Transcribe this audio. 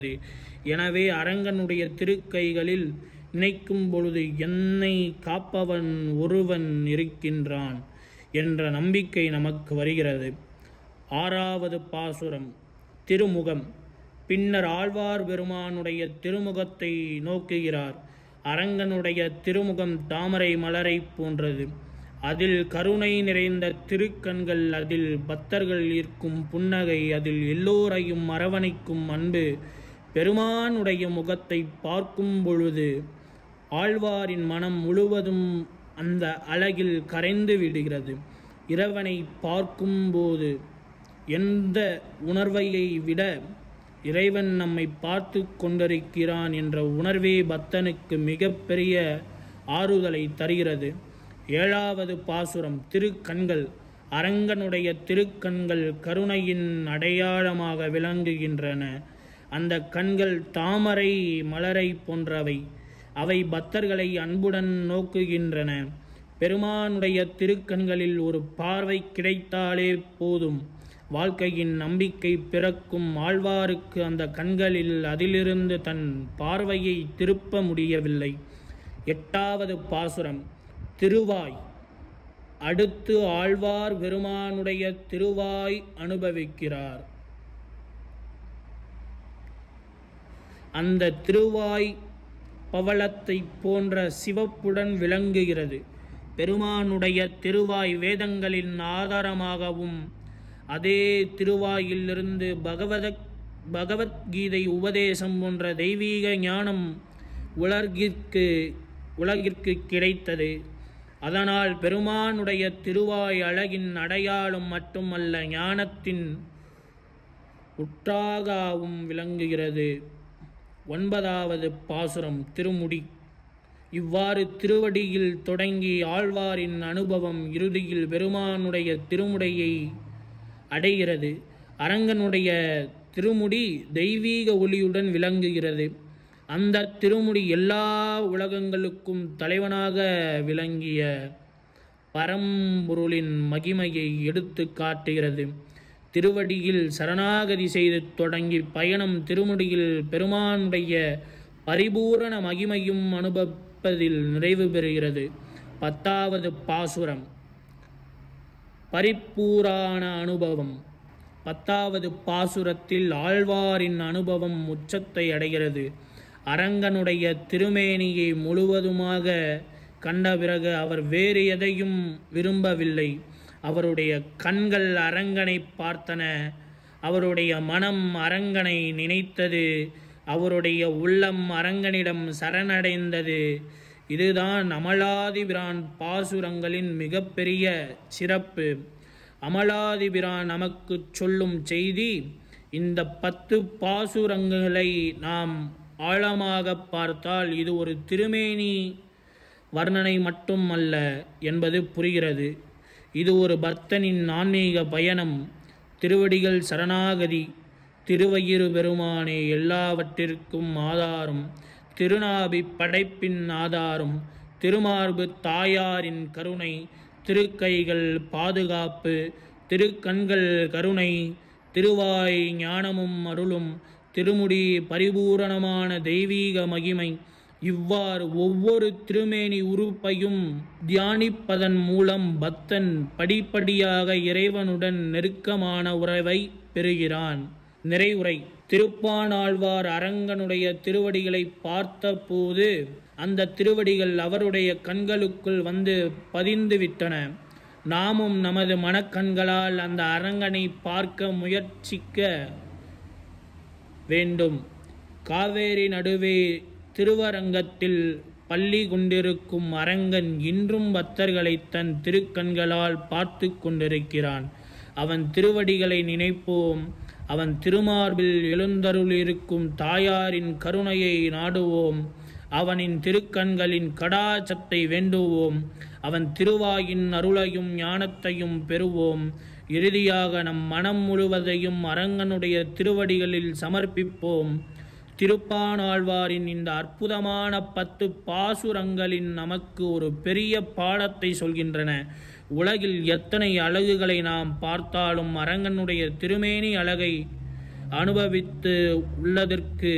எனவே அரங்கனுடைய திருக்கைகளில் நினைக்கும் பொழுது என்னை காப்பவன் ஒருவன் இருக்கின்றான் என்ற நம்பிக்கை நமக்கு வருகிறது ஆறாவது பாசுரம் திருமுகம் பின்னர் ஆழ்வார் பெருமானுடைய திருமுகத்தை நோக்குகிறார் அரங்கனுடைய திருமுகம் தாமரை மலரை போன்றது அதில் கருணை நிறைந்த திருக்கண்கள் அதில் பக்தர்கள் ஈர்க்கும் புன்னகை அதில் எல்லோரையும் அரவணைக்கும் அன்பு பெருமானுடைய முகத்தை பார்க்கும் பொழுது ஆழ்வாரின் மனம் முழுவதும் அந்த அழகில் கரைந்து விடுகிறது இறைவனை பார்க்கும்போது எந்த உணர்வையை விட இறைவன் நம்மை பார்த்து கொண்டிருக்கிறான் என்ற உணர்வே பக்தனுக்கு மிகப்பெரிய ஆறுதலை தருகிறது ஏழாவது பாசுரம் திருக்கண்கள் அரங்கனுடைய திருக்கண்கள் கருணையின் அடையாளமாக விளங்குகின்றன அந்த கண்கள் தாமரை மலரை போன்றவை அவை பக்தர்களை அன்புடன் நோக்குகின்றன பெருமானுடைய திருக்கண்களில் ஒரு பார்வை கிடைத்தாலே போதும் வாழ்க்கையின் நம்பிக்கை பிறக்கும் ஆழ்வாருக்கு அந்த கண்களில் அதிலிருந்து தன் பார்வையை திருப்ப முடியவில்லை எட்டாவது பாசுரம் திருவாய் அடுத்து ஆழ்வார் பெருமானுடைய திருவாய் அனுபவிக்கிறார் அந்த திருவாய் பவளத்தை போன்ற சிவப்புடன் விளங்குகிறது பெருமானுடைய திருவாய் வேதங்களின் ஆதாரமாகவும் அதே திருவாயிலிருந்து பகவத பகவத்கீதை உபதேசம் போன்ற தெய்வீக ஞானம் உலகிற்கு உலகிற்கு கிடைத்தது அதனால் பெருமானுடைய திருவாய் அழகின் அடையாளம் மட்டுமல்ல ஞானத்தின் உற்றாகவும் விளங்குகிறது ஒன்பதாவது பாசுரம் திருமுடி இவ்வாறு திருவடியில் தொடங்கி ஆழ்வாரின் அனுபவம் இறுதியில் பெருமானுடைய திருமுடையை அடைகிறது அரங்கனுடைய திருமுடி தெய்வீக ஒளியுடன் விளங்குகிறது அந்த திருமுடி எல்லா உலகங்களுக்கும் தலைவனாக விளங்கிய பரம்பொருளின் மகிமையை எடுத்து காட்டுகிறது திருவடியில் சரணாகதி செய்து தொடங்கி பயணம் திருமுடியில் பெருமானுடைய பரிபூரண மகிமையும் அனுபவிப்பதில் நிறைவு பெறுகிறது பத்தாவது பாசுரம் பரிப்பூரான அனுபவம் பத்தாவது பாசுரத்தில் ஆழ்வாரின் அனுபவம் உச்சத்தை அடைகிறது அரங்கனுடைய திருமேனியை முழுவதுமாக கண்ட பிறகு அவர் வேறு எதையும் விரும்பவில்லை அவருடைய கண்கள் அரங்கனை பார்த்தன அவருடைய மனம் அரங்கனை நினைத்தது அவருடைய உள்ளம் அரங்கனிடம் சரணடைந்தது இதுதான் அமலாதிபிரான் பாசுரங்களின் மிகப்பெரிய சிறப்பு அமலாதிபிரான் நமக்கு சொல்லும் செய்தி இந்த பத்து பாசுரங்களை நாம் ஆழமாக பார்த்தால் இது ஒரு திருமேனி வர்ணனை மட்டும் அல்ல என்பது புரிகிறது இது ஒரு பக்தனின் ஆன்மீக பயணம் திருவடிகள் சரணாகதி திருவயிறு பெருமானே எல்லாவற்றிற்கும் ஆதாரம் திருநாபி படைப்பின் ஆதாரம் திருமார்பு தாயாரின் கருணை திருக்கைகள் பாதுகாப்பு திருக்கண்கள் கருணை திருவாய் ஞானமும் அருளும் திருமுடி பரிபூரணமான தெய்வீக மகிமை இவ்வாறு ஒவ்வொரு திருமேனி உறுப்பையும் தியானிப்பதன் மூலம் பக்தன் படிப்படியாக இறைவனுடன் நெருக்கமான உறவை பெறுகிறான் நிறைவுரை திருப்பானாழ்வார் அரங்கனுடைய திருவடிகளை பார்த்தபோது அந்த திருவடிகள் அவருடைய கண்களுக்குள் வந்து பதிந்து விட்டன நாமும் நமது மனக்கண்களால் அந்த அரங்கனை பார்க்க முயற்சிக்க வேண்டும் காவேரி நடுவே திருவரங்கத்தில் பள்ளி கொண்டிருக்கும் அரங்கன் இன்றும் பக்தர்களை தன் திருக்கண்களால் பார்த்து கொண்டிருக்கிறான் அவன் திருவடிகளை நினைப்போம் அவன் திருமார்பில் எழுந்தருளிருக்கும் தாயாரின் கருணையை நாடுவோம் அவனின் திருக்கண்களின் கடாச்சத்தை வேண்டுவோம் அவன் திருவாயின் அருளையும் ஞானத்தையும் பெறுவோம் இறுதியாக நம் மனம் முழுவதையும் அரங்கனுடைய திருவடிகளில் சமர்ப்பிப்போம் திருப்பானாழ்வாரின் இந்த அற்புதமான பத்து பாசுரங்களின் நமக்கு ஒரு பெரிய பாடத்தை சொல்கின்றன உலகில் எத்தனை அழகுகளை நாம் பார்த்தாலும் அரங்கனுடைய திருமேனி அழகை அனுபவித்து உள்ளதற்கு